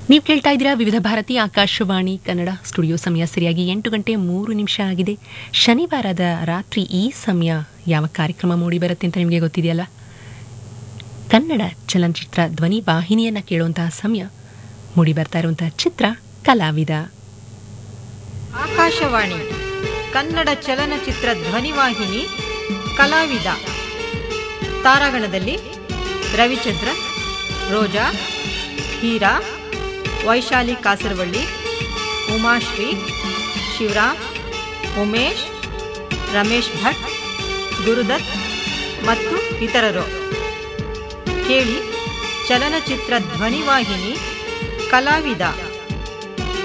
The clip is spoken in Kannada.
ನೀವು ಕೇಳ್ತಾ ಇದ್ದೀರಾ ವಿವಿಧ ಭಾರತಿ ಆಕಾಶವಾಣಿ ಕನ್ನಡ ಸ್ಟುಡಿಯೋ ಸಮಯ ಸರಿಯಾಗಿ ಎಂಟು ಗಂಟೆ ಮೂರು ನಿಮಿಷ ಆಗಿದೆ ಶನಿವಾರದ ರಾತ್ರಿ ಈ ಸಮಯ ಯಾವ ಕಾರ್ಯಕ್ರಮ ಮೂಡಿ ಬರುತ್ತೆ ಅಂತ ನಿಮಗೆ ಗೊತ್ತಿದೆಯಲ್ಲ ಕನ್ನಡ ಚಲನಚಿತ್ರ ಧ್ವನಿ ವಾಹಿನಿಯನ್ನು ಕೇಳುವಂತಹ ಸಮಯ ಮೂಡಿ ಬರ್ತಾ ಇರುವಂತಹ ಚಿತ್ರ ಕಲಾವಿದ ಆಕಾಶವಾಣಿ ಕನ್ನಡ ಚಲನಚಿತ್ರ ಧ್ವನಿವಾಹಿನಿ ಕಲಾವಿದ ತಾರಾಗಣದಲ್ಲಿ ರವಿಚಂದ್ರ ರೋಜಾ ಹೀರಾ ವೈಶಾಲಿ ಕಾಸರವಳ್ಳಿ ಉಮಾಶ್ರೀ ಶಿವರಾಮ್ ಉಮೇಶ್ ರಮೇಶ್ ಭಟ್ ಗುರುದತ್ ಮತ್ತು ಇತರರು ಕೇಳಿ ಚಲನಚಿತ್ರ ಧ್ವನಿವಾಹಿನಿ ಕಲಾವಿದ